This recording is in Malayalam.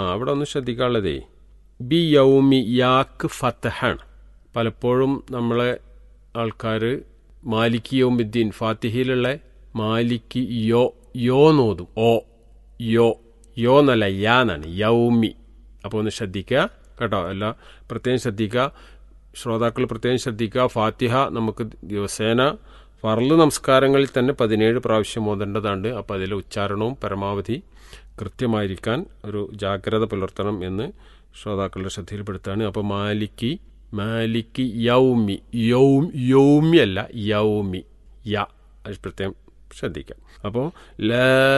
അവിടെ ഒന്ന് ശ്രദ്ധിക്കാനുള്ളതേ ബി യൗമി യാക്ക് ഫത്തഹാണ് പലപ്പോഴും നമ്മളെ ആൾക്കാർ മാലിക്കി യൗമിദ്ദീൻ ഫാത്തിഹയിലുള്ള മാലിക്കി യോ യോ നോതും ഓ യോ യോ എന്നല്ല യാ എന്നാണ് യൗമി അപ്പോൾ ഒന്ന് ശ്രദ്ധിക്കുക കേട്ടോ എല്ലാം പ്രത്യേകം ശ്രദ്ധിക്കുക ശ്രോതാക്കൾ പ്രത്യേകം ശ്രദ്ധിക്കുക ഫാത്തിഹ നമുക്ക് ദിവസേന ഫർള് നമസ്കാരങ്ങളിൽ തന്നെ പതിനേഴ് പ്രാവശ്യം ഓതേണ്ടതാണ് അപ്പോൾ അതിലെ ഉച്ചാരണവും പരമാവധി കൃത്യമായിരിക്കാൻ ഒരു ജാഗ്രത പുലർത്തണം എന്ന് ശ്രോതാക്കളുടെ ശ്രദ്ധയിൽപ്പെടുത്താണ് അപ്പോൾ മാലിക്കി മാലിക്കി യൗമി യൗം യൗമി അല്ല യൗമി യ അത് പ്രത്യേകം ശ്രദ്ധിക്കാം അപ്പോൾ ലാ